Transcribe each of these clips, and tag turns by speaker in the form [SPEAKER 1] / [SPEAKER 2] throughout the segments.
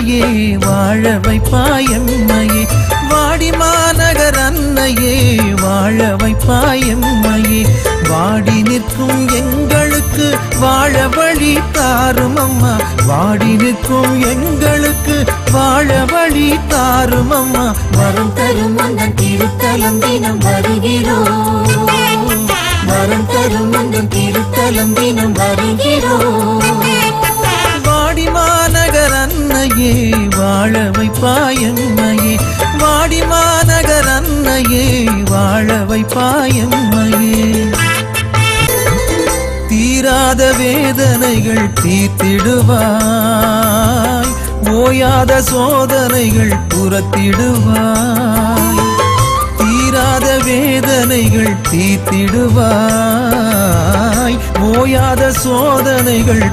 [SPEAKER 1] அன்னையே வாழ வைப்பாயம்மையே வாடி மாநகர் அன்னையே வாழ வைப்பாயம்மையே வாடி நிற்கும் எங்களுக்கு வாழ வழி தாரும் அம்மா வாடி நிற்கும் எங்களுக்கு வாழ வழி தாரும் அம்மா வரம்
[SPEAKER 2] தரும் அந்த திருத்தலம் தினம் வருகிறோம் வரம் தரும் அந்த திருத்தலம் தினம் வருகிறோம்
[SPEAKER 1] வாடி மாநகர் அன்னையே வாழ வைப்பாயம்மையே வாடி மாநகர் அன்னையே வாழ வைப்பாயம்மையே தீராத வேதனைகள் தீர்த்திடுவாய் ஓயாத சோதனைகள் புறத்திடுவாய் தீராத வேதனைகள் தீர்த்திடுவாய் ஓயாத சோதனைகள்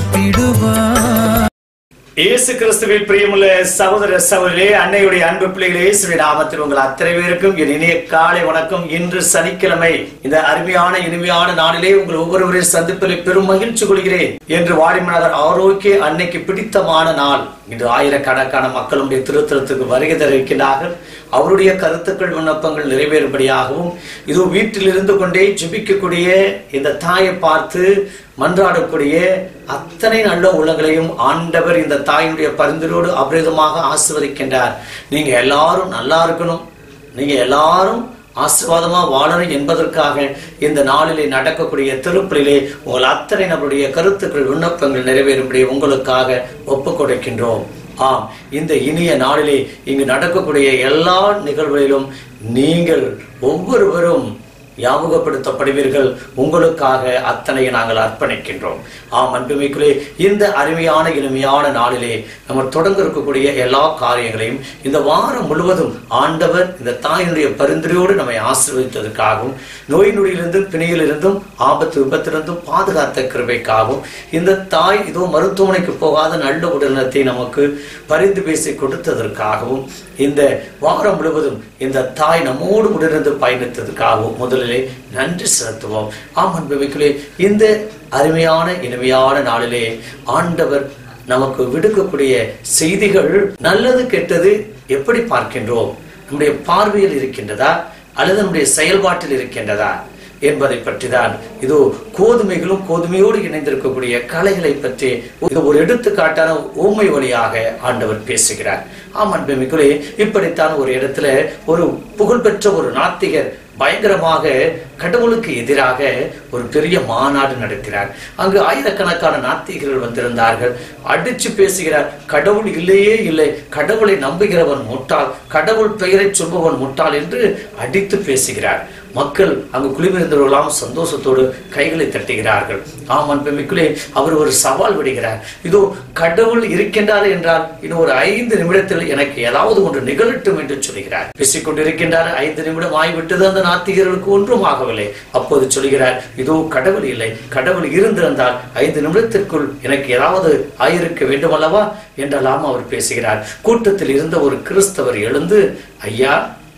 [SPEAKER 1] புறத்திடுவாய்
[SPEAKER 3] இயேசு கிறிஸ்துவில் பிரியமுள்ள சகோதர சகோதரிகளே அன்னையுடைய அன்பு பிள்ளைகளே இயேசுவின் நாமத்தில் உங்கள் அத்தனை பேருக்கும் என் இனிய காலை வணக்கம் இன்று சனிக்கிழமை இந்த அருமையான இனிமையான நாளிலே உங்கள் ஒவ்வொருவரையும் சந்திப்பில் பெரும் மகிழ்ச்சி கொள்கிறேன் என்று வாடிமனதர் ஆரோக்கிய அன்னைக்கு பிடித்தமான நாள் இன்று ஆயிரக்கணக்கான மக்களுடைய திருத்தலத்துக்கு வருகை தர இருக்கின்றார்கள் அவருடைய கருத்துக்கள் விண்ணப்பங்கள் நிறைவேறும்படியாகவும் இதோ வீட்டில் இருந்து கொண்டே ஜெபிக்கக்கூடிய இந்த தாயை பார்த்து மன்றாடக்கூடிய அத்தனை நல்ல உள்ளங்களையும் ஆண்டவர் இந்த தாயினுடைய பரிந்துரையோடு அபரிதமாக ஆசிர்வதிக்கின்றார் நீங்க எல்லாரும் நல்லா இருக்கணும் நீங்க எல்லாரும் ஆசீர்வாதமா வாழணும் என்பதற்காக இந்த நாளிலே நடக்கக்கூடிய திருப்பலிலே உங்கள் அத்தனை நபருடைய கருத்துக்கள் விண்ணப்பங்கள் நிறைவேறும்படி உங்களுக்காக ஒப்புக் கொடுக்கின்றோம் ஆம் இந்த இனிய நாளிலே இங்கு நடக்கக்கூடிய எல்லா நிகழ்வுகளிலும் நீங்கள் ஒவ்வொருவரும் ஞாபகப்படுத்தப்படுவீர்கள் உங்களுக்காக அத்தனை நாங்கள் அர்ப்பணிக்கின்றோம் ஆம் அன்புமிக்குள்ளே இந்த அருமையான இனிமையான நாளிலே நம்ம தொடங்க இருக்கக்கூடிய எல்லா காரியங்களையும் இந்த வாரம் முழுவதும் ஆண்டவர் இந்த தாயினுடைய பரிந்துரையோடு நம்மை ஆசீர்வதித்ததற்காகவும் நோய் நொடியிலிருந்தும் பிணியிலிருந்தும் ஆபத்து விபத்திலிருந்தும் பாதுகாத்த கிருபைக்காகவும் இந்த தாய் இதோ மருத்துவமனைக்கு போகாத நல்ல உடல்நலத்தை நமக்கு பரிந்து பேசி கொடுத்ததற்காகவும் இந்த வாரம் முழுவதும் இந்த தாய் நம்மோடு உடனிருந்து பயணித்ததற்காகவும் முதலிலே நன்றி செலுத்துவோம் ஆம் அன்புமிக்குள்ளே இந்த அருமையான இனிமையான நாளிலே ஆண்டவர் நமக்கு விடுக்கக்கூடிய செய்திகள் நல்லது கெட்டது எப்படி பார்க்கின்றோம் நம்முடைய பார்வையில் இருக்கின்றதா அல்லது நம்முடைய செயல்பாட்டில் இருக்கின்றதா என்பதை பற்றி தான் இதோ கோதுமைகளும் கோதுமையோடு இணைந்திருக்கக்கூடிய கலைகளை பற்றி இது ஒரு எடுத்துக்காட்டான ஊமை வழியாக ஆண்டவர் பேசுகிறார் ஆம் அன்புமிக்குள்ளே இப்படித்தான் ஒரு இடத்துல ஒரு புகழ்பெற்ற ஒரு நாத்திகர் பயங்கரமாக கடவுளுக்கு எதிராக ஒரு பெரிய மாநாடு நடத்தினார் அங்கு ஆயிரக்கணக்கான நாத்திகர்கள் வந்திருந்தார்கள் அடிச்சு பேசுகிறார் கடவுள் இல்லையே இல்லை கடவுளை நம்புகிறவன் முட்டாள் கடவுள் பெயரை சொல்பவன் முட்டாள் என்று அடித்து பேசுகிறார் மக்கள் அங்கு குளிர்ந்திருந்தவர்களாம் சந்தோஷத்தோடு கைகளை தட்டுகிறார்கள் ஆம் அன்புமிக்குள்ளே அவர் ஒரு சவால் விடுகிறார் இதோ கடவுள் இருக்கின்றார் என்றால் இன்னும் ஒரு ஐந்து நிமிடத்தில் எனக்கு ஏதாவது ஒன்று நிகழட்டும் என்று சொல்கிறார் பேசிக் கொண்டிருக்கின்றார் ஐந்து நிமிடம் ஆகிவிட்டது அந்த நாத்திகர்களுக்கு ஒன்றும் ஆகவில்லை அப்போது சொல்கிறார் இதோ கடவுள் இல்லை கடவுள் இருந்திருந்தால் ஐந்து நிமிடத்திற்குள் எனக்கு ஏதாவது ஆயிருக்க வேண்டும் அல்லவா என்றெல்லாம் அவர் பேசுகிறார் கூட்டத்தில் இருந்த ஒரு கிறிஸ்தவர் எழுந்து ஐயா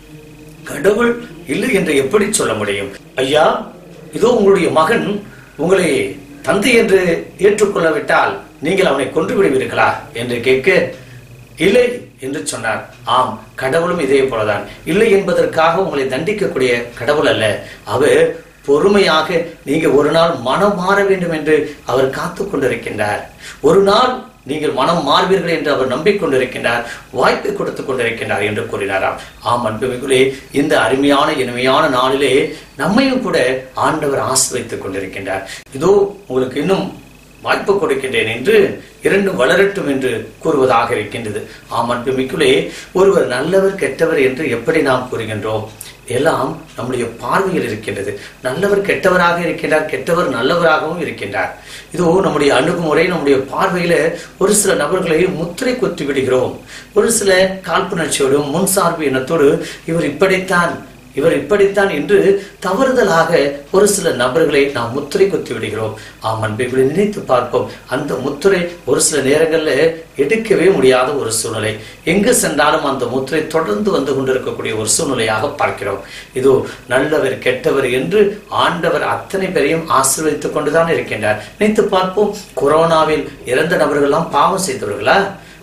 [SPEAKER 3] கடவுள் இல்லை என்று எப்படி சொல்ல முடியும் ஐயா இதோ உங்களுடைய மகன் உங்களை தந்தை என்று ஏற்றுக்கொள்ளவிட்டால் நீங்கள் அவனை கொன்று விடுவீர்களா என்று கேட்க இல்லை என்று சொன்னார் ஆம் கடவுளும் இதே போலதான் இல்லை என்பதற்காக உங்களை தண்டிக்கக்கூடிய கடவுள் அல்ல அவர் பொறுமையாக நீங்க ஒரு நாள் மனம் மாற வேண்டும் என்று அவர் காத்து கொண்டிருக்கின்றார் ஒரு நாள் நீங்கள் மனம் மாறுவீர்கள் என்று அவர் நம்பிக்கொண்டிருக்கின்றார் வாய்ப்பை கொடுத்து கொண்டிருக்கின்றார் என்று கூறினாராம் ஆம் அன்புமிகுலே இந்த அருமையான இனிமையான நாளிலே நம்மையும் கூட ஆண்டவர் ஆசிர்வதித்துக் கொண்டிருக்கின்றார் இதோ உங்களுக்கு இன்னும் வாய்ப்பு கொடுக்கின்றேன் என்று இரண்டும் வளரட்டும் என்று கூறுவதாக இருக்கின்றது ஆம் அன்புமிக்குள்ளே ஒருவர் நல்லவர் கெட்டவர் என்று எப்படி நாம் கூறுகின்றோம் எல்லாம் நம்முடைய பார்வையில் இருக்கின்றது நல்லவர் கெட்டவராக இருக்கின்றார் கெட்டவர் நல்லவராகவும் இருக்கின்றார் இதோ நம்முடைய அணுகுமுறை நம்முடைய பார்வையில ஒரு சில நபர்களை முத்திரை குத்தி விடுகிறோம் ஒரு சில காழ்ப்புணர்ச்சியோடும் முன் சார்பு எண்ணத்தோடு இவர் இப்படித்தான் இவர் இப்படித்தான் என்று தவறுதலாக ஒரு சில நபர்களை நாம் முத்திரை குத்தி விடுகிறோம் ஆம் அன்பைகளை நினைத்து பார்ப்போம் அந்த முத்திரை ஒரு சில நேரங்கள்ல எடுக்கவே முடியாத ஒரு சூழ்நிலை எங்கு சென்றாலும் அந்த முத்திரை தொடர்ந்து வந்து கொண்டிருக்கக்கூடிய ஒரு சூழ்நிலையாக பார்க்கிறோம் இதோ நல்லவர் கெட்டவர் என்று ஆண்டவர் அத்தனை பேரையும் ஆசீர்வதித்துக் கொண்டுதான் இருக்கின்றார் நினைத்து பார்ப்போம் கொரோனாவில் இறந்த நபர்கள்லாம் பாவம் செய்தவர்களா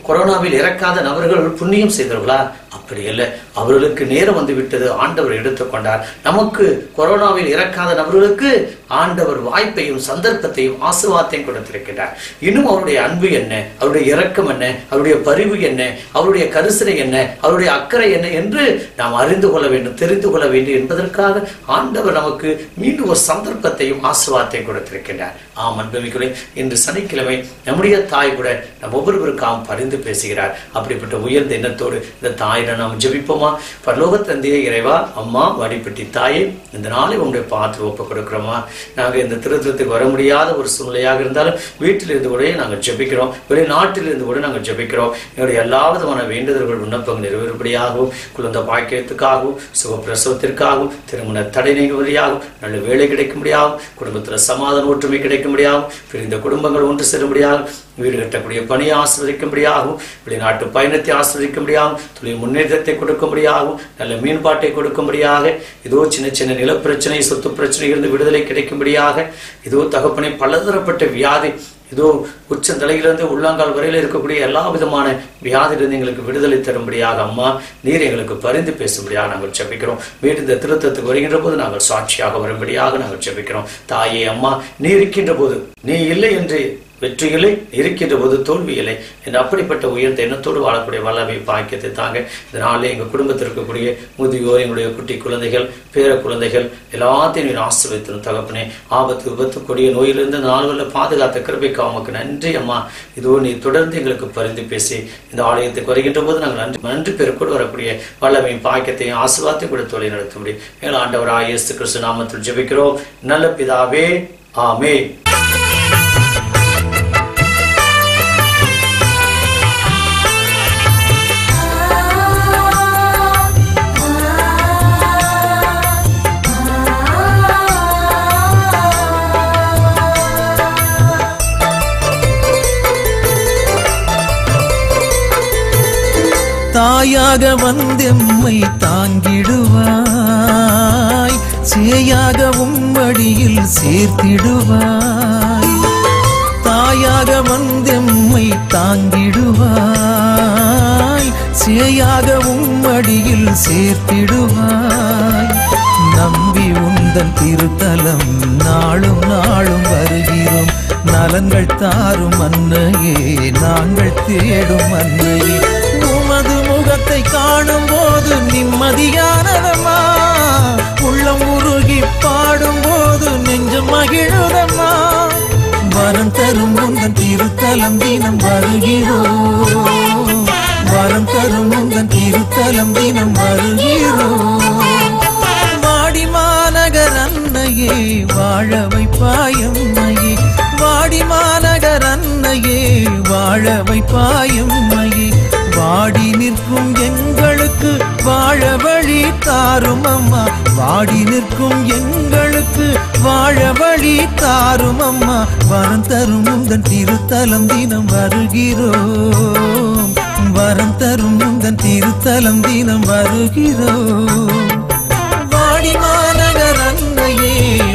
[SPEAKER 3] கொரோனாவில் இறக்காத நபர்கள் புண்ணியம் செய்தவர்களா அப்படி இல்லை அவர்களுக்கு நேரம் வந்து விட்டது ஆண்டவர் எடுத்துக்கொண்டார் நமக்கு கொரோனாவில் இறக்காத நபர்களுக்கு ஆண்டவர் வாய்ப்பையும் சந்தர்ப்பத்தையும் ஆசீர்வாதத்தையும் கொடுத்திருக்கிறார் இன்னும் அவருடைய அன்பு என்ன அவருடைய இரக்கம் என்ன அவருடைய பரிவு என்ன அவருடைய கரிசனை என்ன அவருடைய அக்கறை என்ன என்று நாம் அறிந்து கொள்ள வேண்டும் தெரிந்து கொள்ள வேண்டும் என்பதற்காக ஆண்டவர் நமக்கு மீண்டும் ஒரு சந்தர்ப்பத்தையும் ஆசீர்வாதத்தையும் கொடுத்திருக்கின்றார் ஆம் அன்புமிகளே இன்று சனிக்கிழமை நம்முடைய தாய் கூட நம் ஒவ்வொருவருக்காகவும் பரிந்து பேசுகிறார் அப்படிப்பட்ட உயர்ந்த எண்ணத்தோடு இந்த தாயிடம் நாம் ஜெபிப்போமா பரலோக தந்தையே இறைவா அம்மா வடிப்பட்டி தாயே இந்த நாளை உங்களுடைய பார்த்து ஒப்பு கொடுக்கிறோமா நாங்க இந்த திருத்தத்துக்கு வர முடியாத ஒரு சூழ்நிலையாக இருந்தாலும் வீட்டில் இருந்து கூட நாங்கள் ஜெபிக்கிறோம் வெளிநாட்டில் இருந்து கூட நாங்கள் ஜெபிக்கிறோம் எங்களுடைய எல்லா விதமான வேண்டுதல்கள் விண்ணப்பங்கள் நிறைவேறுபடியாகவும் குழந்தை பாக்கியத்துக்காகவும் சுகப்பிரசவத்திற்காகவும் திருமண தடை நீங்கும்படியாகவும் நல்ல வேலை கிடைக்கும்படியாகவும் குடும்பத்தில் சமாதான ஒற்றுமை கிடைக்கும்படியாகவும் பிரிந்த குடும்பங்கள் ஒன்று செல்லும்படியாகவும் வீடு கட்டக்கூடிய பணியை ஆஸ்வதிக்கும்படியாகவும் வெளிநாட்டு பயணத்தை ஆஸ்வதிக்கும்படியாகவும் தொழில் முன்னேற்றத்தை கொடுக்கும்படியாகவும் நல்ல மீன்பாட்டை கொடுக்கும்படியாக இதோ சின்ன சின்ன நிலப்பிரச்சனை சொத்து பிரச்சனை இருந்து விடுதலை கிடைக்கும்படியாக இதோ தகப்பனை பலதரப்பட்ட வியாதி இதோ உச்சந்தலையிலிருந்து உள்ளங்கால் வரையில் இருக்கக்கூடிய எல்லா விதமான வியாதியிலிருந்து எங்களுக்கு விடுதலை தரும்படியாக அம்மா நீர் எங்களுக்கு பரிந்து பேசும்படியாக நாங்கள் ஜெபிக்கிறோம் மீண்டும் இந்த திருத்தத்துக்கு வருகின்ற போது நாங்கள் சாட்சியாக வரும்படியாக நாங்கள் ஜெபிக்கிறோம் தாயே அம்மா நீ இருக்கின்ற போது நீ இல்லை என்று வெற்றி இல்லை இருக்கின்ற போது தோல்வி இல்லை என்று அப்படிப்பட்ட உயர்ந்த எண்ணத்தோடு வாழக்கூடிய வல்லமை பாக்கியத்தை தாங்க இதனாலே எங்கள் குடும்பத்தில் இருக்கக்கூடிய முதியோர் எங்களுடைய குட்டி குழந்தைகள் பேர குழந்தைகள் எல்லாத்தையும் நீர் ஆசிர்வதித்திரும் தகப்பனே ஆபத்து விபத்து கொடிய நோயிலிருந்து நாள்களில் பாதுகாத்த கிருபைக்கு உமக்கு நன்றி அம்மா இதோ நீ தொடர்ந்து எங்களுக்கு பரிந்து பேசி இந்த ஆலயத்துக்கு வருகின்ற போது நாங்கள் நன்றி நன்றி பெருக்கோடு வரக்கூடிய வல்லமையும் பாக்கியத்தையும் ஆசீர்வாதத்தையும் கூட தொழில் நடத்த முடியும் எங்கள் ஆண்டவராக இயேசு கிறிஸ்து நாமத்தில் ஜெபிக்கிறோம் நல்ல பிதாவே ஆமே
[SPEAKER 1] தாயாக வந்தெம்மை தாங்கிடுவாய் சேயாக உம்மடியில் சேர்த்திடுவாய் தாயாக வந்தெம்மை தாங்கிடுவாய் சேயாக உம்மடியில் சேர்த்திடுவாய் நம்பி உந்தன் திருத்தலம் நாளும் நாளும் வருகிறோம் நலன்கள் தாரும் அன்னையே நாங்கள் தேடும் அன்னையே உமது முகத்தை காணும் போது நிம்மதியானதம்மா உள்ளம் உருகி பாடும் போது நெஞ்சம் மகிழுதம்மா வரம் தரும் உந்தன் திருத்தலம் தினம் வருகிறோம் வரம் தரும் உந்தன் திருத்தலம் தினம் வருகிறோம் வாடி மாநகர் அன்னையே வாழ வைப்பாயம்மையே வாடி மாநகர் அன்னையே வாழ வைப்பாயம்மையே வாடி நிற்கும் எங்களுக்கு வாழ வழி தாரும் அம்மா வாடி நிற்கும் எங்களுக்கு வாழ வழி தாரும் அம்மா வரம் தரும் உந்தன் திருத்தலம் தினம் வருகிறோம் வரம் தரும் உந்தன் திருத்தலம் தினம் வருகிறோம் வாடி மாநகர் அன்னையே